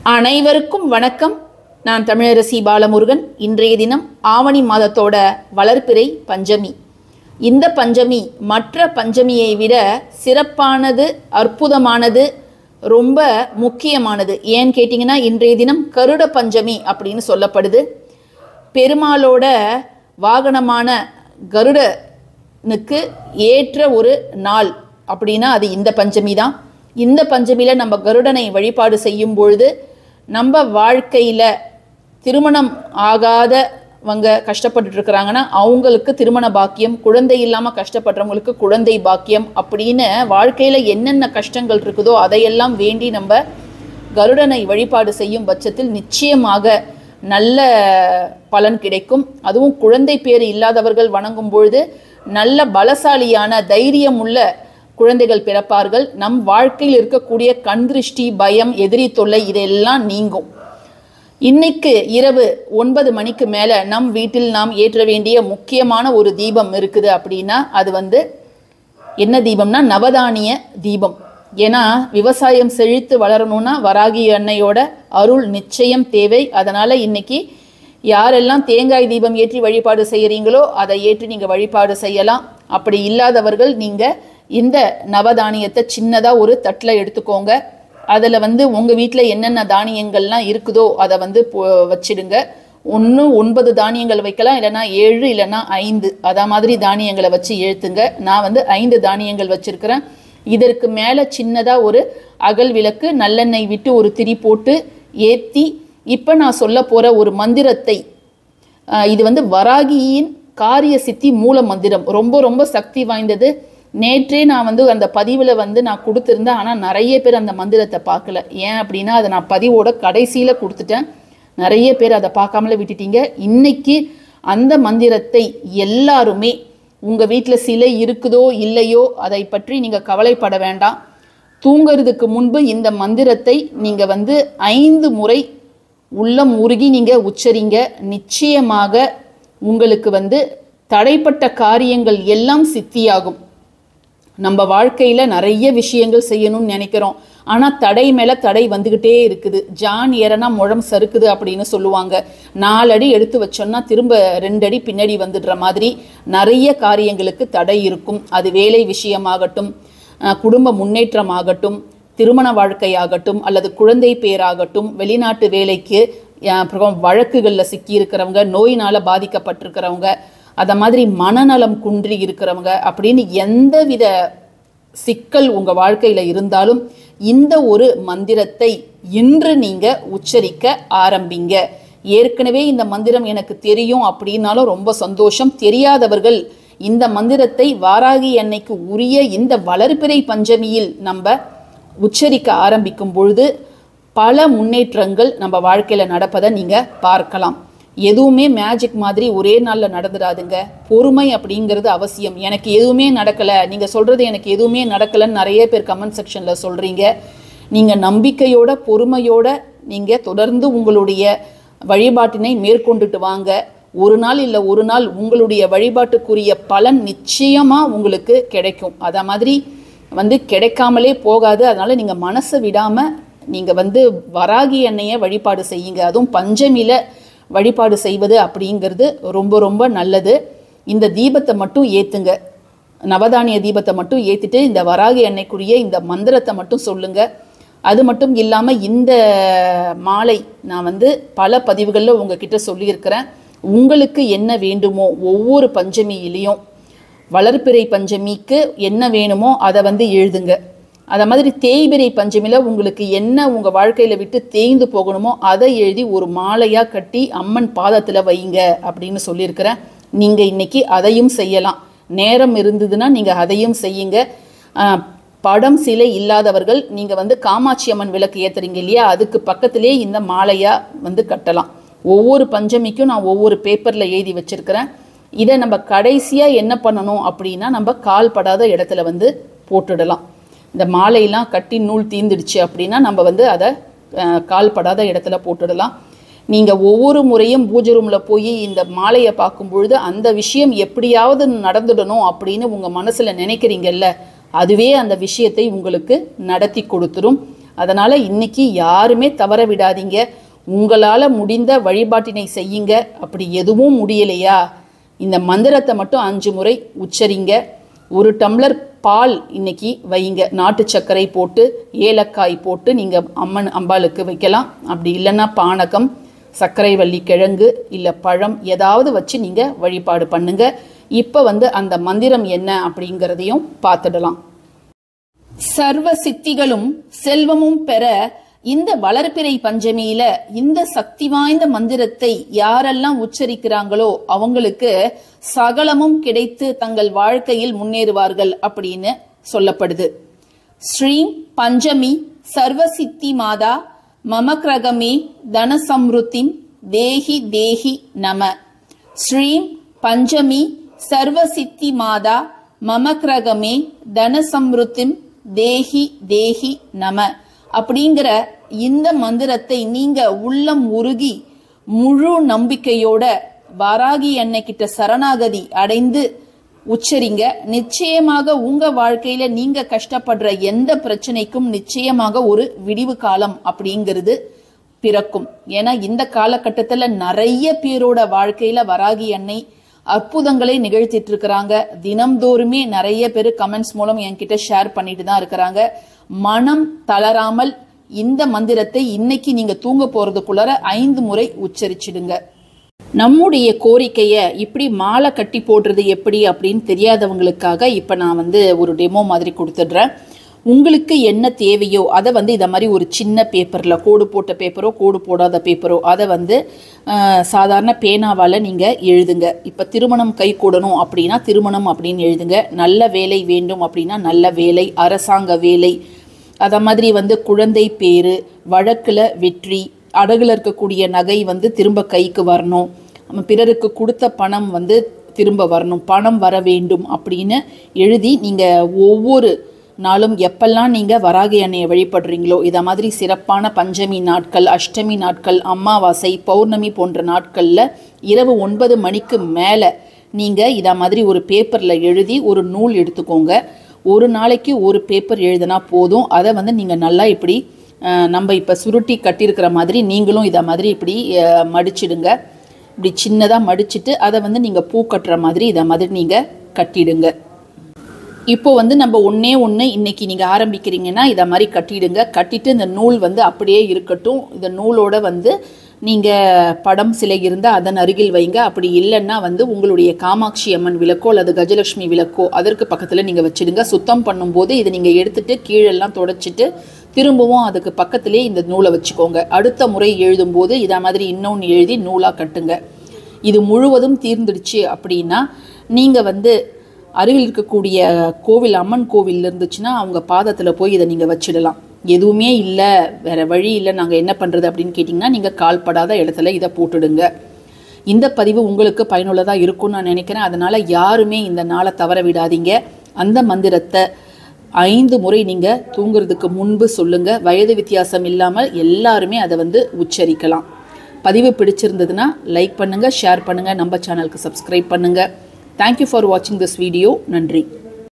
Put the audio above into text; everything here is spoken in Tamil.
அனைவருக்கும் வணக்கம் நான் தமிழரசி பாலமுருகன் இன்றைய தினம் ஆவணி மாதத்தோட வளர்பிறை பஞ்சமி இந்த பஞ்சமி மற்ற பஞ்சமியை விட சிறப்பானது அற்புதமானது ரொம்ப முக்கியமானது ஏன்னு கேட்டிங்கன்னா இன்றைய தினம் கருட பஞ்சமி அப்படின்னு சொல்லப்படுது பெருமாளோட வாகனமான கருடனுக்கு ஏற்ற ஒரு நாள் அப்படின்னா அது இந்த பஞ்சமி தான் இந்த பஞ்சமியில் நம்ம கருடனை வழிபாடு செய்யும் பொழுது நம்ம வாழ்க்கையில் திருமணம் ஆகாதவங்க கஷ்டப்பட்டுட்டு இருக்கிறாங்கன்னா அவங்களுக்கு திருமண பாக்கியம் குழந்தை இல்லாமல் கஷ்டப்படுறவங்களுக்கு குழந்தை பாக்கியம் அப்படின்னு வாழ்க்கையில் என்னென்ன கஷ்டங்கள் இருக்குதோ அதையெல்லாம் வேண்டி நம்ம கருடனை வழிபாடு செய்யும் பட்சத்தில் நிச்சயமாக நல்ல பலன் கிடைக்கும் அதுவும் குழந்தை பேர் இல்லாதவர்கள் வணங்கும் பொழுது நல்ல பலசாலியான தைரியம் உள்ள குழந்தைகள் பிறப்பார்கள் நம் வாழ்க்கையில் இருக்கக்கூடிய கண் திருஷ்டி பயம் எதிரி தொல்லை இதெல்லாம் நீங்கும் இன்னைக்கு இரவு ஒன்பது மணிக்கு மேலே நம் வீட்டில் நாம் ஏற்ற வேண்டிய முக்கியமான ஒரு தீபம் இருக்குது அப்படின்னா அது வந்து என்ன தீபம்னா நவதானிய தீபம் ஏன்னா விவசாயம் செழித்து வளரணும்னா வராகி அன்னையோட அருள் நிச்சயம் தேவை அதனால் இன்னைக்கு யாரெல்லாம் தேங்காய் தீபம் ஏற்றி வழிபாடு செய்கிறீங்களோ அதை ஏற்றி நீங்கள் வழிபாடு செய்யலாம் அப்படி இல்லாதவர்கள் நீங்கள் இந்த நவதானியத்தை சின்னதாக ஒரு தட்டில் எடுத்துக்கோங்க அதில் வந்து உங்கள் வீட்டில் என்னென்ன தானியங்கள்லாம் இருக்குதோ அதை வந்து போ- வச்சிடுங்க ஒன்று ஒன்பது தானியங்கள் வைக்கலாம் இல்லைன்னா ஏழு இல்லைன்னா ஐந்து அதா மாதிரி தானியங்களை வச்சு எழுத்துங்க நான் வந்து ஐந்து தானியங்கள் வச்சிருக்கிறேன் இதற்கு மேலே சின்னதாக ஒரு அகல் விளக்கு நல்லெண்ணெய் விட்டு ஒரு திரி போட்டு ஏற்றி இப்போ நான் சொல்ல போகிற ஒரு மந்திரத்தை ஆஹ் இது வந்து வராகியின் காரிய சித்தி மூல மந்திரம் ரொம்ப ரொம்ப சக்தி வாய்ந்தது நேற்றே நான் வந்து அந்த பதிவில் வந்து நான் கொடுத்துருந்தேன் ஆனால் நிறைய பேர் அந்த மந்திரத்தை பார்க்கல ஏன் அப்படின்னா அதை நான் பதிவோட கடைசியில் கொடுத்துட்டேன் நிறைய பேர் அதை பார்க்காமலே விட்டுட்டீங்க இன்னைக்கு அந்த மந்திரத்தை எல்லாருமே உங்கள் வீட்டில் சிலை இருக்குதோ இல்லையோ அதை பற்றி நீங்கள் கவலைப்பட வேண்டாம் தூங்குறதுக்கு முன்பு இந்த மந்திரத்தை நீங்கள் வந்து ஐந்து முறை உள்ளம் உருகி நீங்கள் உச்சரிங்க நிச்சயமாக உங்களுக்கு வந்து தடைப்பட்ட காரியங்கள் எல்லாம் சித்தியாகும் நம்ம வாழ்க்கையில் நிறைய விஷயங்கள் செய்யணும்னு நினைக்கிறோம் ஆனால் தடை மேலே தடை வந்துக்கிட்டே இருக்குது ஜான் ஏறனா முழம் சறுக்குது அப்படின்னு சொல்லுவாங்க நாலடி எடுத்து வச்சோம்னா திரும்ப ரெண்டு அடி பின்னாடி வந்துடுற மாதிரி நிறைய காரியங்களுக்கு தடை இருக்கும் அது வேலை விஷயமாகட்டும் அஹ், குடும்ப முன்னேற்றமாகட்டும் திருமண வாழ்க்கையாகட்டும் அல்லது குழந்தை பேராகட்டும் வெளிநாட்டு வேலைக்கு அஹ், அப்புறம் வழக்குகளில் சிக்கியிருக்கிறவங்க நோயினால் பாதிக்கப்பட்டிருக்கிறவங்க அதை மாதிரி மனநலம் குன்றி இருக்கிறவங்க அப்படின்னு எந்தவித சிக்கல் உங்கள் வாழ்க்கையில் இருந்தாலும் இந்த ஒரு மந்திரத்தை இன்று நீங்கள் உச்சரிக்க ஆரம்பிங்க ஏற்கனவே இந்த மந்திரம் எனக்கு தெரியும் அப்படின்னாலும் ரொம்ப சந்தோஷம் தெரியாதவர்கள் இந்த மந்திரத்தை வாராகி அன்னைக்கு உரிய இந்த வளர்பிறை பஞ்சமியில் நம்ம உச்சரிக்க ஆரம்பிக்கும் பொழுது பல முன்னேற்றங்கள் நம்ம வாழ்க்கையில் நடப்பதை நீங்கள் பார்க்கலாம் எதுவுமே மேஜிக் மாதிரி ஒரே நாளில் நடந்துடாதுங்க பொறுமை அப்படிங்கிறது அவசியம் எனக்கு எதுவுமே நடக்கலை நீங்கள் சொல்கிறது எனக்கு எதுவுமே நடக்கலைன்னு நிறைய பேர் கமெண்ட் செக்ஷனில் சொல்கிறீங்க நீங்கள் நம்பிக்கையோட பொறுமையோட நீங்கள் தொடர்ந்து உங்களுடைய வழிபாட்டினை மேற்கொண்டுட்டு வாங்க ஒரு நாள் இல்லை ஒரு நாள் உங்களுடைய வழிபாட்டுக்குரிய பலன் நிச்சயமாக உங்களுக்கு கிடைக்கும் அதை மாதிரி வந்து கிடைக்காமலே போகாது அதனால் நீங்கள் மனசை விடாமல் நீங்கள் வந்து வராகி எண்ணெயை வழிபாடு செய்யுங்க அதுவும் பஞ்சமியில் வழிபாடு செய்வது அப்படிங்கிறது ரொம்ப ரொம்ப நல்லது இந்த தீபத்தை மட்டும் ஏற்றுங்க நவதானிய தீபத்தை மட்டும் ஏற்றிட்டு இந்த வராகி எண்ணெய்க்குரிய இந்த மந்திரத்தை மட்டும் சொல்லுங்கள் அது மட்டும் இல்லாமல் இந்த மாலை நான் வந்து பல பதிவுகளில் உங்ககிட்ட சொல்லியிருக்கிறேன் உங்களுக்கு என்ன வேண்டுமோ ஒவ்வொரு பஞ்சமியிலையும் வளர்பிறை பஞ்சமிக்கு என்ன வேணுமோ அதை வந்து எழுதுங்க அதை மாதிரி தேய்பிறை பஞ்சமியில் உங்களுக்கு என்ன உங்கள் வாழ்க்கையில் விட்டு தேய்ந்து போகணுமோ அதை எழுதி ஒரு மாலையாக கட்டி அம்மன் பாதத்தில் வைங்க அப்படின்னு சொல்லியிருக்கிறேன் நீங்கள் இன்னைக்கு அதையும் செய்யலாம் நேரம் இருந்ததுன்னா நீங்கள் அதையும் செய்யுங்க ஆஹ், படம் சிலை இல்லாதவர்கள் நீங்கள் வந்து காமாட்சி அம்மன் விளக்கு ஏற்றுறீங்க இல்லையா அதுக்கு பக்கத்திலே இந்த மாலையாக வந்து கட்டலாம் ஒவ்வொரு பஞ்சமிக்கும் நான் ஒவ்வொரு பேப்பரில் எழுதி வச்சிருக்கிறேன் இதை நம்ம கடைசியாக என்ன பண்ணணும் அப்படின்னா நம்ம கால் படாத இடத்துல வந்து போட்டுடலாம் இந்த மாலையெல்லாம் கட்டி நூல் தீந்துடுச்சு அப்படின்னா நம்ம வந்து அதை அஹ், கால் படாத இடத்துல போட்டுடலாம் நீங்கள் ஒவ்வொரு முறையும் பூஜை ரூமில் போய் இந்த மாலையை பார்க்கும் பொழுது அந்த விஷயம் எப்படியாவது நடந்துடணும் அப்படின்னு உங்கள் மனசில் நினைக்கிறீங்கல்ல அதுவே அந்த விஷயத்தை உங்களுக்கு நடத்தி கொடுத்துரும் அதனால் இன்னைக்கு யாருமே தவற விடாதீங்க உங்களால் முடிந்த வழிபாட்டினை செய்யுங்க அப்படி எதுவும் முடியலையா இந்த மந்திரத்தை மட்டும் அஞ்சு முறை உச்சரிங்க ஒரு டம்ளர் பால் இன்னைக்கு வைங்க நாட்டு சர்க்கரை போட்டு ஏலக்காய் போட்டு நீங்கள் அம்மன் அம்பாளுக்கு வைக்கலாம் அப்படி இல்லைன்னா பானகம் சர்க்கரை வள்ளி கிழங்கு இல்லை பழம் ஏதாவது வச்சு நீங்கள் வழிபாடு பண்ணுங்க இப்போ வந்து அந்த மந்திரம் என்ன அப்படிங்கிறதையும் பார்த்துடலாம் சர்வ சித்திகளும் செல்வமும் பெற இந்த வளர்பிறை பஞ்சமியில இந்த சக்தி வாய்ந்த மந்திரத்தை யாரெல்லாம் உச்சரிக்கிறாங்களோ அவங்களுக்கு சகலமும் கிடைத்து தங்கள் வாழ்க்கையில் முன்னேறுவார்கள் அப்படின்னு சொல்லப்படுது ஸ்ரீம் பஞ்சமி சர்வ சித்தி மாதா மமக்ரகமே தன சம்ருத்திம் தேஹி தேஹி நம ஸ்ரீம் பஞ்சமி சர்வ சித்தி மாதா மமக்ரகமே தன சம்ருத்திம் தேஹி தேஹி நம அப்படிங்கிற இந்த மந்திரத்தை நீங்க உள்ளம் உருகி முழு நம்பிக்கையோட வாராகி அன்னைக்கிட்ட சரணாகதி அடைந்து உச்சரிங்க நிச்சயமாக உங்க வாழ்க்கையில நீங்க கஷ்டப்படுற எந்த பிரச்சனைக்கும் நிச்சயமாக ஒரு விடிவு காலம் அப்படிங்கிறது பிறக்கும் ஏன்னா இந்த காலகட்டத்துல நிறைய பேரோட வாழ்க்கையில வராகி அன்னை அற்புதங்களை நிகழ்த்திட்டு இருக்கிறாங்க தினம்தோறுமே நிறைய பேர் கமெண்ட்ஸ் மூலம் என்கிட்ட ஷேர் பண்ணிட்டு தான் இருக்கிறாங்க மனம் தளராமல் இந்த மந்திரத்தை இன்னைக்கு நீங்க தூங்க போறதுக்குள்ளார ஐந்து முறை உச்சரிச்சிடுங்க நம்முடைய கோரிக்கையை இப்படி மாலை கட்டி போடுறது எப்படி அப்படின்னு தெரியாதவங்களுக்காக இப்போ நான் வந்து ஒரு டெமோ மாதிரி கொடுத்துடுறேன் உங்களுக்கு என்ன தேவையோ அதை வந்து இதை மாதிரி ஒரு சின்ன பேப்பரில் கோடு போட்ட பேப்பரோ கோடு போடாத பேப்பரோ அதை வந்து அஹ், சாதாரண பேனாவால் நீங்கள் எழுதுங்க இப்போ திருமணம் கை கூடணும் அப்படின்னா திருமணம் அப்படின்னு எழுதுங்க நல்ல வேலை வேண்டும் அப்படின்னா நல்ல வேலை அரசாங்க வேலை அதை மாதிரி வந்து குழந்தை பேரு வழக்கில் வெற்றி அடகுல இருக்கக்கூடிய நகை வந்து திரும்ப கைக்கு வரணும் நம்ம பிறருக்கு கொடுத்த பணம் வந்து திரும்ப வரணும் பணம் வர வேண்டும் அப்படின்னு எழுதி நீங்கள் ஒவ்வொரு நாளும் எப்பெல்லாம் நீங்கள் வராகி அன்னையை வழிபடுறீங்களோ இதை மாதிரி சிறப்பான பஞ்சமி நாட்கள் அஷ்டமி நாட்கள் அமாவாசை பௌர்ணமி போன்ற நாட்களில் இரவு ஒன்பது மணிக்கு மேலே நீங்கள் இதை மாதிரி ஒரு பேப்பரில் எழுதி ஒரு நூல் எடுத்துக்கோங்க ஒரு நாளைக்கு ஒரு பேப்பர் எழுதினா போதும் அதை வந்து நீங்கள் நல்லா இப்படி அஹ், நம்ம இப்போ சுருட்டி கட்டியிருக்கிற மாதிரி நீங்களும் இதை மாதிரி இப்படி அஹ், மடிச்சிடுங்க இப்படி சின்னதாக மடிச்சிட்டு அதை வந்து நீங்கள் பூ கட்டுற மாதிரி இதை மாதிரி நீங்கள் கட்டிடுங்க இப்போ வந்து நம்ம ஒன்றே ஒன்று இன்னைக்கு நீங்கள் ஆரம்பிக்கிறீங்கன்னா இதை மாதிரி கட்டிடுங்க கட்டிட்டு இந்த நூல் வந்து அப்படியே இருக்கட்டும் இந்த நூலோட வந்து நீங்கள் படம் சிலை இருந்தால் அதன் அருகில் வைங்க அப்படி இல்லைன்னா வந்து உங்களுடைய காமாட்சி அம்மன் விளக்கோ அல்லது கஜலட்சுமி விளக்கோ அதற்கு பக்கத்தில் நீங்கள் வச்சிடுங்க சுத்தம் பண்ணும்போது இதை நீங்கள் எடுத்துட்டு கீழெல்லாம் தொடச்சிட்டு திரும்பவும் அதுக்கு பக்கத்திலே இந்த நூலை வச்சுக்கோங்க அடுத்த முறை எழுதும்போது இதை மாதிரி இன்னொன்று எழுதி நூலாக கட்டுங்க இது முழுவதும் தீர்ந்துடுச்சு அப்படின்னா நீங்கள் வந்து அருகில் இருக்கக்கூடிய கோவில் அம்மன் கோவில் இருந்துச்சுன்னா அவங்க பாதத்தில் போய் இதை நீங்கள் வச்சிடலாம் எதுவுமே இல்லை வேற வழி இல்லை நாங்கள் என்ன பண்ணுறது அப்படின்னு கேட்டிங்கன்னா நீங்கள் கால்படாத இடத்துல இதை போட்டுடுங்க இந்த பதிவு உங்களுக்கு பயனுள்ளதாக இருக்கும்னு நான் நினைக்கிறேன் அதனால் யாருமே இந்த நாளை தவற விடாதீங்க அந்த மந்திரத்தை ஐந்து முறை நீங்கள் தூங்குறதுக்கு முன்பு சொல்லுங்கள் வயது வித்தியாசம் இல்லாமல் எல்லாருமே அதை வந்து உச்சரிக்கலாம் பதிவு பிடிச்சிருந்ததுன்னா லைக் பண்ணுங்கள் ஷேர் பண்ணுங்கள் நம்ம சேனலுக்கு சப்ஸ்கிரைப் பண்ணுங்கள் தேங்க்யூ ஃபார் வாட்சிங் திஸ் வீடியோ நன்றி